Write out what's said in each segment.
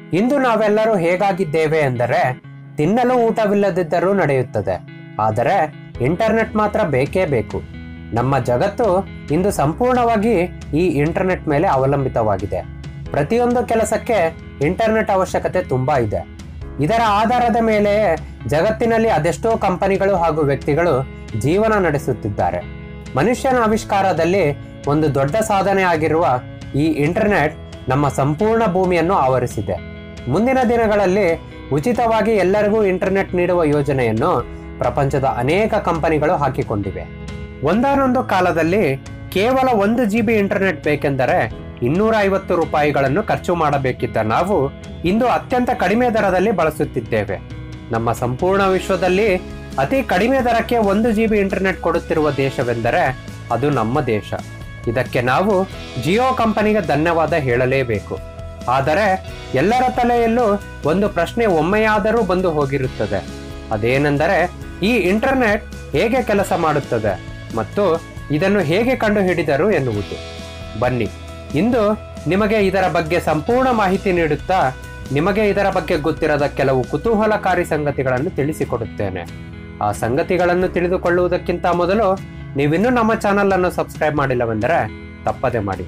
ಇಂದು ನಾವೆಲ್ಲರೂ ಹೇಗಾಗಿದ್ದೇವೆ ಎಂದರೆ ತಿನ್ನಲು ಊಟವಿಲ್ಲದಿದ್ದರೂ ನಡೆಯುತ್ತದೆ ಆದರೆ ಇಂಟರ್ನೆಟ್ ಮಾತ್ರ ಬೇಕೇ ಬೇಕು ನಮ್ಮ ಜಗತ್ತು ಇಂದು ಸಂಪೂರ್ಣವಾಗಿ ಈ ಇಂಟರ್ನೆಟ್ ಮೇಲೆ ಅವಲಂಬಿತವಾಗಿದೆ ಪ್ರತಿಯೊಂದು ಕೆಲಸಕ್ಕೆ ಇಂಟರ್ನೆಟ್ ಅವಶ್ಯಕತೆ ತುಂಬಾ ಇದೆ ಇದರ ಆಧಾರದ ಮೇಲೆ ಜಗತ್ತಿನಲ್ಲಿ ಅದೆಷ್ಟೋ ಕಂಪನಿಗಳು ಹಾಗೂ ವ್ಯಕ್ತಿಗಳು ಜೀವನ ನಡೆಸುತ್ತಿದ್ದಾರೆ ಮನುಷ್ಯನ ಆವಿಷ್ಕಾರದಲ್ಲಿ ಒಂದು ದೊಡ್ಡ ಸಾಧನೆ ಆಗಿರುವ ಈ ಇಂಟರ್ನೆಟ್ ನಮ್ಮ ಸಂಪೂರ್ಣ ಭೂಮಿಯನ್ನು ಆವರಿಸಿದೆ ಮುಂದಿನ ದಿನಗಳಲ್ಲಿ ಉಚಿತವಾಗಿ ಎಲ್ಲರಿಗೂ ಇಂಟರ್ನೆಟ್ ನೀಡುವ ಯೋಜನೆಯನ್ನು ಪ್ರಪಂಚದ ಅನೇಕ ಕಂಪನಿಗಳು ಹಾಕಿಕೊಂಡಿವೆ ಒಂದಾನೊಂದು ಕಾಲದಲ್ಲಿ ಕೇವಲ ಒಂದು ಜಿ ಬಿ ಇಂಟರ್ನೆಟ್ ಬೇಕೆಂದರೆ ಇನ್ನೂರ ಐವತ್ತು ರೂಪಾಯಿಗಳನ್ನು ಖರ್ಚು ಮಾಡಬೇಕಿದ್ದ ನಾವು ಇಂದು ಅತ್ಯಂತ ಕಡಿಮೆ ದರದಲ್ಲಿ ಬಳಸುತ್ತಿದ್ದೇವೆ ನಮ್ಮ ಸಂಪೂರ್ಣ ವಿಶ್ವದಲ್ಲಿ ಅತಿ ಕಡಿಮೆ ದರಕ್ಕೆ ಒಂದು ಜಿ ಬಿ ಇಂಟರ್ನೆಟ್ ಕೊಡುತ್ತಿರುವ ದೇಶವೆಂದರೆ ಅದು ನಮ್ಮ ದೇಶ ಇದಕ್ಕೆ ನಾವು ಜಿಯೋ ಕಂಪನಿಗೆ ಧನ್ಯವಾದ ಹೇಳಲೇಬೇಕು ಆದರೆ ಎಲ್ಲರ ತಲೆಯಲ್ಲೂ ಒಂದು ಪ್ರಶ್ನೆ ಒಮ್ಮೆಯಾದರೂ ಬಂದು ಹೋಗಿರುತ್ತದೆ ಅದೇನೆಂದರೆ ಈ ಇಂಟರ್ನೆಟ್ ಹೇಗೆ ಕೆಲಸ ಮಾಡುತ್ತದೆ ಮತ್ತು ಇದನ್ನು ಹೇಗೆ ಕಂಡುಹಿಡಿದರು ಎನ್ನುವುದು ಬನ್ನಿ ಇಂದು ನಿಮಗೆ ಇದರ ಬಗ್ಗೆ ಸಂಪೂರ್ಣ ಮಾಹಿತಿ ನೀಡುತ್ತಾ ನಿಮಗೆ ಇದರ ಬಗ್ಗೆ ಗೊತ್ತಿರದ ಕೆಲವು ಕುತೂಹಲಕಾರಿ ಸಂಗತಿಗಳನ್ನು ತಿಳಿಸಿಕೊಡುತ್ತೇನೆ ಆ ಸಂಗತಿಗಳನ್ನು ತಿಳಿದುಕೊಳ್ಳುವುದಕ್ಕಿಂತ ಮೊದಲು ನೀವಿನ್ನೂ ನಮ್ಮ ಚಾನಲ್ ಅನ್ನು ಸಬ್ಸ್ಕ್ರೈಬ್ ಮಾಡಿಲ್ಲವೆಂದರೆ ತಪ್ಪದೆ ಮಾಡಿ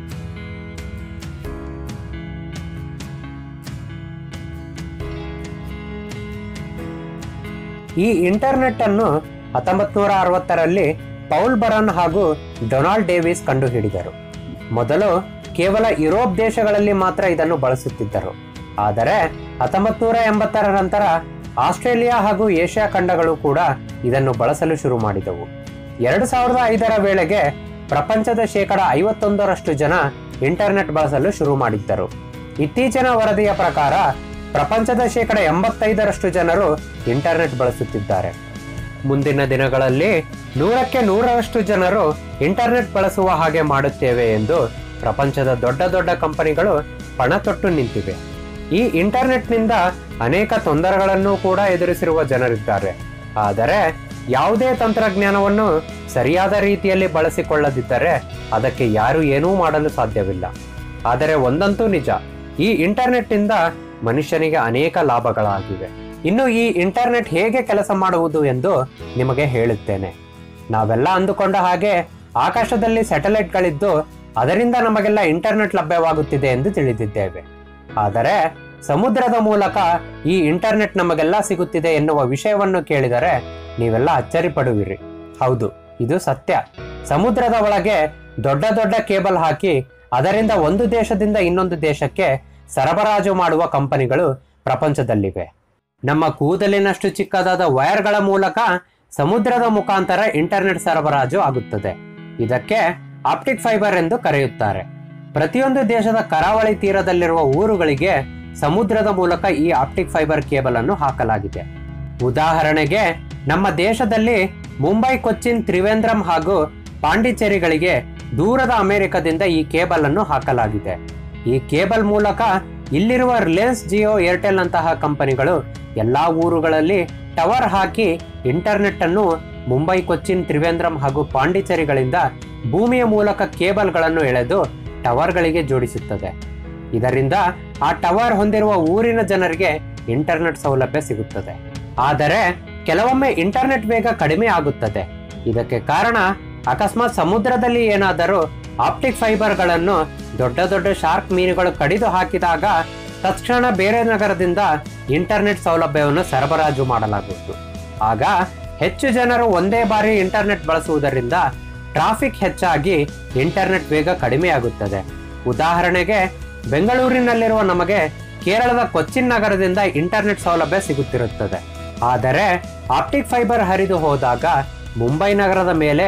ಈ ಇಂಟರ್ನೆಟ್ ಅನ್ನು ಹತ್ತೊಂಬತ್ ನೂರ ಅರವತ್ತರಲ್ಲಿ ಪೌಲ್ ಬರನ್ ಹಾಗೂ ಡೊನಾಲ್ಡ್ ಡೇವಿಸ್ ಕಂಡುಹಿಡಿದರು ಮೊದಲು ಕೇವಲ ಯುರೋಪ್ ದೇಶಗಳಲ್ಲಿ ಮಾತ್ರ ಇದನ್ನು ಬಳಸುತ್ತಿದ್ದರು ಆದರೆ ಹತ್ತೊಂಬತ್ ನೂರ ಎಂಬತ್ತರ ನಂತರ ಆಸ್ಟ್ರೇಲಿಯಾ ಹಾಗೂ ಏಷ್ಯಾ ಖಂಡಗಳು ಕೂಡ ಇದನ್ನು ಬಳಸಲು ಶುರು ಮಾಡಿದವು ಎರಡು ಸಾವಿರದ ಐದರ ವೇಳೆಗೆ ಪ್ರಪಂಚದ ಶೇಕಡ ಐವತ್ತೊಂದರಷ್ಟು ಜನ ಇಂಟರ್ನೆಟ್ ಬಳಸಲು ಶುರು ಮಾಡಿದ್ದರು ಇತ್ತೀಚಿನ ವರದಿಯ ಪ್ರಕಾರ ಪ್ರಪಂಚದ ಶೇಕಡ ಎಂಬತ್ತೈದರಷ್ಟು ಜನರು ಇಂಟರ್ನೆಟ್ ಬಳಸುತ್ತಿದ್ದಾರೆ ಮುಂದಿನ ದಿನಗಳಲ್ಲಿ ನೂರಕ್ಕೆ ನೂರರಷ್ಟು ಜನರು ಇಂಟರ್ನೆಟ್ ಬಳಸುವ ಹಾಗೆ ಮಾಡುತ್ತೇವೆ ಎಂದು ಪ್ರಪಂಚದ ದೊಡ್ಡ ದೊಡ್ಡ ಕಂಪನಿಗಳು ಪಣ ತೊಟ್ಟು ನಿಂತಿವೆ ಈ ಇಂಟರ್ನೆಟ್ನಿಂದ ಅನೇಕ ತೊಂದರೆಗಳನ್ನು ಕೂಡ ಎದುರಿಸಿರುವ ಜನರಿದ್ದಾರೆ ಆದರೆ ಯಾವುದೇ ತಂತ್ರಜ್ಞಾನವನ್ನು ಸರಿಯಾದ ರೀತಿಯಲ್ಲಿ ಬಳಸಿಕೊಳ್ಳದಿದ್ದರೆ ಅದಕ್ಕೆ ಯಾರು ಏನೂ ಮಾಡಲು ಸಾಧ್ಯವಿಲ್ಲ ಆದರೆ ಒಂದಂತೂ ನಿಜ ಈ ಇಂಟರ್ನೆಟ್ನಿಂದ ಮನುಷ್ಯನಿಗೆ ಅನೇಕ ಲಾಭಗಳಾಗಿವೆ ಇನ್ನು ಈ ಇಂಟರ್ನೆಟ್ ಹೇಗೆ ಕೆಲಸ ಮಾಡುವುದು ಎಂದು ನಿಮಗೆ ಹೇಳುತ್ತೇನೆ ನಾವೆಲ್ಲ ಅಂದುಕೊಂಡ ಹಾಗೆ ಆಕಾಶದಲ್ಲಿ ಸ್ಯಾಟಲೈಟ್ಗಳಿದ್ದು ಅದರಿಂದ ನಮಗೆಲ್ಲ ಇಂಟರ್ನೆಟ್ ಲಭ್ಯವಾಗುತ್ತಿದೆ ಎಂದು ತಿಳಿದಿದ್ದೇವೆ ಆದರೆ ಸಮುದ್ರದ ಮೂಲಕ ಈ ಇಂಟರ್ನೆಟ್ ನಮಗೆಲ್ಲ ಸಿಗುತ್ತಿದೆ ಎನ್ನುವ ವಿಷಯವನ್ನು ಕೇಳಿದರೆ ನೀವೆಲ್ಲ ಅಚ್ಚರಿ ಪಡುವಿರಿ ಹೌದು ಇದು ಸತ್ಯ ಸಮುದ್ರದ ಒಳಗೆ ದೊಡ್ಡ ದೊಡ್ಡ ಕೇಬಲ್ ಹಾಕಿ ಅದರಿಂದ ಒಂದು ದೇಶದಿಂದ ಇನ್ನೊಂದು ದೇಶಕ್ಕೆ ಸರಬರಾಜು ಮಾಡುವ ಕಂಪನಿಗಳು ಪ್ರಪಂಚದಲ್ಲಿವೆ ನಮ್ಮ ಕೂದಲಿನಷ್ಟು ಚಿಕ್ಕದಾದ ವೈರ್ಗಳ ಮೂಲಕ ಸಮುದ್ರದ ಮುಖಾಂತರ ಇಂಟರ್ನೆಟ್ ಸರಬರಾಜು ಆಗುತ್ತದೆ ಇದಕ್ಕೆ ಆಪ್ಟಿಕ್ ಫೈಬರ್ ಎಂದು ಕರೆಯುತ್ತಾರೆ ಪ್ರತಿಯೊಂದು ದೇಶದ ಕರಾವಳಿ ತೀರದಲ್ಲಿರುವ ಊರುಗಳಿಗೆ ಸಮುದ್ರದ ಮೂಲಕ ಈ ಆಪ್ಟಿಕ್ ಫೈಬರ್ ಕೇಬಲ್ ಅನ್ನು ಹಾಕಲಾಗಿದೆ ಉದಾಹರಣೆಗೆ ನಮ್ಮ ದೇಶದಲ್ಲಿ ಮುಂಬೈ ಕೊಚ್ಚಿನ್ ತ್ರಿವೇಂದ್ರಂ ಹಾಗೂ ಪಾಂಡಿಚೇರಿಗಳಿಗೆ ದೂರದ ಅಮೆರಿಕದಿಂದ ಈ ಕೇಬಲ್ ಅನ್ನು ಹಾಕಲಾಗಿದೆ ಈ ಕೇಬಲ್ ಮೂಲಕ ಇಲ್ಲಿರುವ ರಿಲಯನ್ಸ್ ಜಿಯೋ ಏರ್ಟೆಲ್ ಅಂತಹ ಕಂಪನಿಗಳು ಎಲ್ಲಾ ಊರುಗಳಲ್ಲಿ ಟವರ್ ಹಾಕಿ ಇಂಟರ್ನೆಟ್ ಅನ್ನು ಮುಂಬೈ ಕೊಚ್ಚಿನ್ ತ್ರಿವೇಂದ್ರಂ ಹಾಗೂ ಪಾಂಡಿಚೇರಿಗಳಿಂದ ಭೂಮಿಯ ಮೂಲಕ ಕೇಬಲ್ಗಳನ್ನು ಎಳೆದು ಟವರ್ಗಳಿಗೆ ಜೋಡಿಸುತ್ತದೆ ಇದರಿಂದ ಆ ಟವರ್ ಹೊಂದಿರುವ ಊರಿನ ಜನರಿಗೆ ಇಂಟರ್ನೆಟ್ ಸೌಲಭ್ಯ ಸಿಗುತ್ತದೆ ಆದರೆ ಕೆಲವೊಮ್ಮೆ ಇಂಟರ್ನೆಟ್ ವೇಗ ಕಡಿಮೆ ಆಗುತ್ತದೆ ಇದಕ್ಕೆ ಕಾರಣ ಅಕಸ್ಮಾತ್ ಸಮುದ್ರದಲ್ಲಿ ಏನಾದರೂ ಆಪ್ಟಿಕ್ ಫೈಬರ್ಗಳನ್ನು ದೊಡ್ಡ ದೊಡ್ಡ ಶಾರ್ಕ್ ಮೀನುಗಳು ಕಡಿದು ಹಾಕಿದಾಗ ತಕ್ಷಣ ಬೇರೆ ನಗರದಿಂದ ಇಂಟರ್ನೆಟ್ ಸೌಲಭ್ಯವನ್ನು ಸರಬರಾಜು ಮಾಡಲಾಗುವುದು ಆಗ ಹೆಚ್ಚು ಜನರು ಒಂದೇ ಬಾರಿ ಇಂಟರ್ನೆಟ್ ಬಳಸುವುದರಿಂದ ಟ್ರಾಫಿಕ್ ಹೆಚ್ಚಾಗಿ ಇಂಟರ್ನೆಟ್ ವೇಗ ಕಡಿಮೆಯಾಗುತ್ತದೆ ಉದಾಹರಣೆಗೆ ಬೆಂಗಳೂರಿನಲ್ಲಿರುವ ನಮಗೆ ಕೇರಳದ ಕೊಚ್ಚಿನ್ ನಗರದಿಂದ ಇಂಟರ್ನೆಟ್ ಸೌಲಭ್ಯ ಸಿಗುತ್ತಿರುತ್ತದೆ ಆದರೆ ಆಪ್ಟಿಕ್ ಫೈಬರ್ ಹರಿದು ಹೋದಾಗ ಮುಂಬೈ ನಗರದ ಮೇಲೆ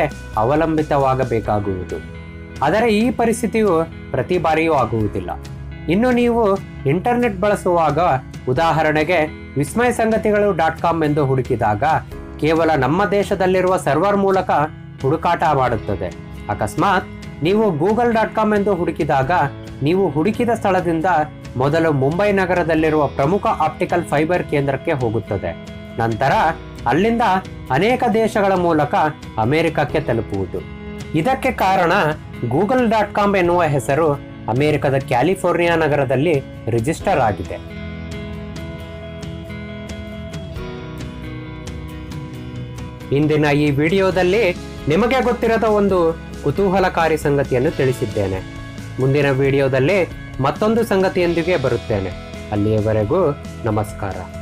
ಅವಲಂಬಿತವಾಗಬೇಕಾಗುವುದು ಆದರೆ ಈ ಪರಿಸ್ಥಿತಿಯು ಪ್ರತಿ ಬಾರಿಯೂ ಆಗುವುದಿಲ್ಲ ಇನ್ನು ನೀವು ಇಂಟರ್ನೆಟ್ ಬಳಸುವಾಗ ಉದಾಹರಣೆಗೆ ವಿಸ್ಮಯ ಸಂಗತಿಗಳು ಡಾಟ್ ಕಾಮ್ ಎಂದು ಹುಡುಕಿದಾಗ ಕೇವಲ ನಮ್ಮ ದೇಶದಲ್ಲಿರುವ ಸರ್ವರ್ ಮೂಲಕ ಹುಡುಕಾಟ ಮಾಡುತ್ತದೆ ಅಕಸ್ಮಾತ್ ನೀವು ಗೂಗಲ್ ಡಾಟ್ ಕಾಮ್ ಎಂದು ಹುಡುಕಿದಾಗ ನೀವು ಹುಡುಕಿದ ಸ್ಥಳದಿಂದ ಮೊದಲು ಮುಂಬೈ ನಗರದಲ್ಲಿರುವ ಪ್ರಮುಖ ಆಪ್ಟಿಕಲ್ ಫೈಬರ್ ಕೇಂದ್ರಕ್ಕೆ ಹೋಗುತ್ತದೆ ನಂತರ ಅಲ್ಲಿಂದ ಅನೇಕ ದೇಶಗಳ ಮೂಲಕ ಅಮೆರಿಕಕ್ಕೆ ತಲುಪುವುದು ಇದಕ್ಕೆ ಕಾರಣ ಗೂಗಲ್ ಡಾಟ್ ಕಾಮ್ ಎನ್ನುವ ಹೆಸರು ಅಮೆರಿಕದ ಕ್ಯಾಲಿಫೋರ್ನಿಯಾ ನಗರದಲ್ಲಿ ರಿಜಿಸ್ಟರ್ ಆಗಿದೆ ಇಂದಿನ ಈ ವಿಡಿಯೋದಲ್ಲಿ ನಿಮಗೆ ಗೊತ್ತಿರದ ಒಂದು ಕುತೂಹಲಕಾರಿ ಸಂಗತಿಯನ್ನು ತಿಳಿಸಿದ್ದೇನೆ ಮುಂದಿನ ವಿಡಿಯೋದಲ್ಲಿ ಮತ್ತೊಂದು ಸಂಗತಿಯೊಂದಿಗೆ ಬರುತ್ತೇನೆ ಅಲ್ಲಿಯವರೆಗೂ ನಮಸ್ಕಾರ